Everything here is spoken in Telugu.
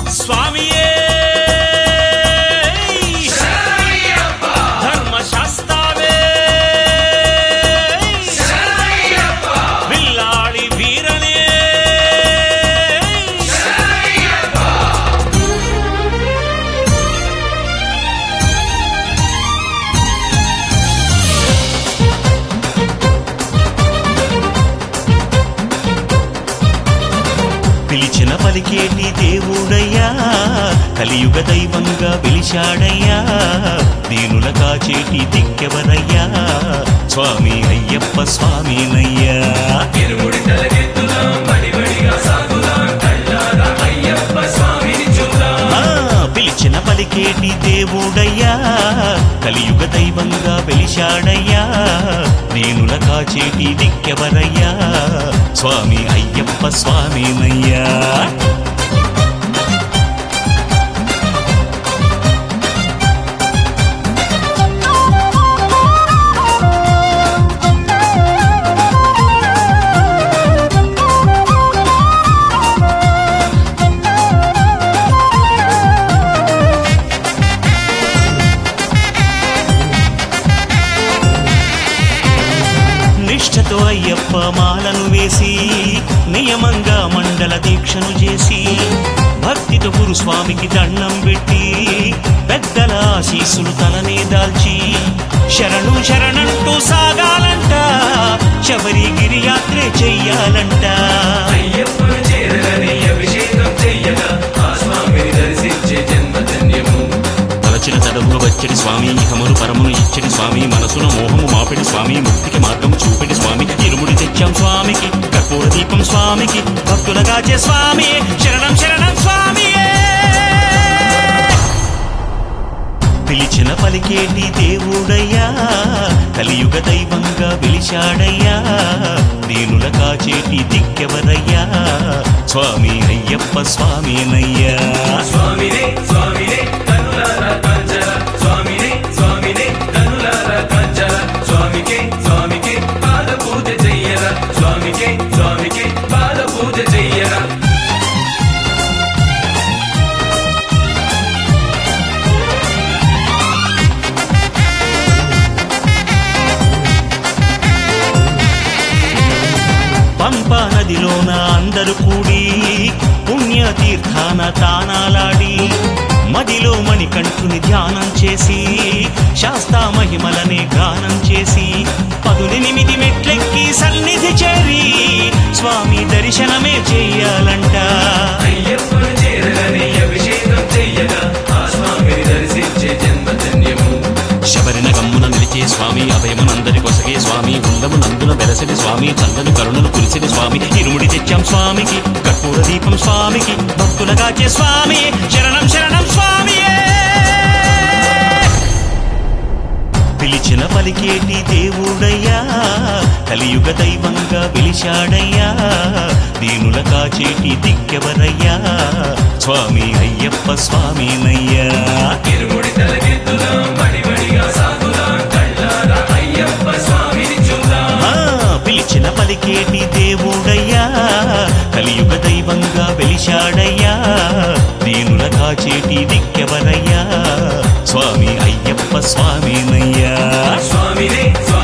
స్వామియే ధర్మశాస్త్రావే విల్లాడి వీరనే పిలిచిన పలికేటి దేవుడయ్యా కలియుగ దైవంగా పిలిచాడయ్యా దీనుల కాచేటి దిక్కెవరయ్యా స్వామి అయ్యప్ప స్వామినయ్యా ఇరుముడి తలకెత్తుదాం బడిబడిగా సాగుదాం కళ్ళారా అయ్యప్ప స్వామిని చూద్దాం ఆ, పిలిచిన పలికేటి దేవుడయ్యా కలియుగ దైవంగా పిలిచాడయ్యా దీనుల కాచేటి దిక్కెవరయ్యా స్వామి అయ్యప్ప స్వామినయ్యా నిష్ఠతో అయ్యప్ప మాలను వేసి నియమంగా మండల దీక్షను చేసి భక్తితో గురుస్వామికి దండం పెట్టి పెద్దల ఆశీస్సులు తలనే దాల్చి శరణు శరణంటూ సాగాలంట శబరిగిరి యాత్రే చెయ్యాలంట అయ్యప్పను చేరగని అభిషేకం చెయ్యగా ఆ స్వామిని దర్శించే జన్మధన్యము తలచిన తడవులు వచ్చడి స్వామి ఇహమును పరమును ఇచ్చడి స్వామి మనసున మోహము మాపిడి స్వామి ముక్తికి మార్గము చూపిడి స్వామి ఇరుముడి తెచ్చాం స్వామికి కర్పూర దీపం స్వామికి భక్తులగాచే స్వామి శరణం శరణం స్వామి పిలిచిన పలికేటి దేవుడయ్యా కలియుగ దైవంగా పిలిచాడయ్యా దీనుల కాచేటి దిక్కెవరయ్యా స్వామి అయ్యప్ప స్వామినయ్యా స్వామినే స్వామినే కనులారా కంచర స్వామినే స్వామినే కనులారా కంచర స్వామికే స్వామికే పాద పూజ చెయ్యరా స్వామికే స్వామికే పాద పూజ చెయ్యరా పంపా నదిలోన అందరు కూడి పుణ్యతీర్థాన తానాలాడి మదిలో మణికంఠుని ధ్యానం చేసి శాస్తా మహిమలనే గానం చేసి పదునెనిమిది మెట్లెక్కి సన్నిధి చేరి స్వామి దర్శనమే చెయ్యాలంట అయ్యప్పను చేరగని అభిషేకం చెయ్యగా ఆ స్వామిని దర్శించే జన్మధన్యము శబరిన గమ్మున నిలిచే స్వామి అభయమునందరి కొసగే స్వామి ఉండము నందున వెరసని స్వామి చల్లని కరుణను కురిసిన స్వామి ఇరుముడి తెచ్చాం స్వామికి కర్పూర దీపం స్వామికి భక్తులగాచే స్వామి శరణం శరణం స్వామి పిలిచిన పలికేటి దేవుడయ్యా కలియుగ దైవంగా పిలిచాడయ్యా దీనుల కాచేటి దిక్కెవరయ్యా స్వామి అయ్యప్ప స్వామినయ్యా ఇరుముడి తలకెత్తుదాం బడిబడిగా సాగుదాం కళ్ళారా అయ్యప్ప స్వామిని చూద్దాం ఆ, పిలిచిన పలికేటి దేవుడయ్యా కలియుగ దైవంగా వెలిశాడయ్యా దీనుల కాచేటి దిక్కెవరయ్యా స్వామి అయ్యప్ప స్వామినయ్యా స్వామినే స్వామినే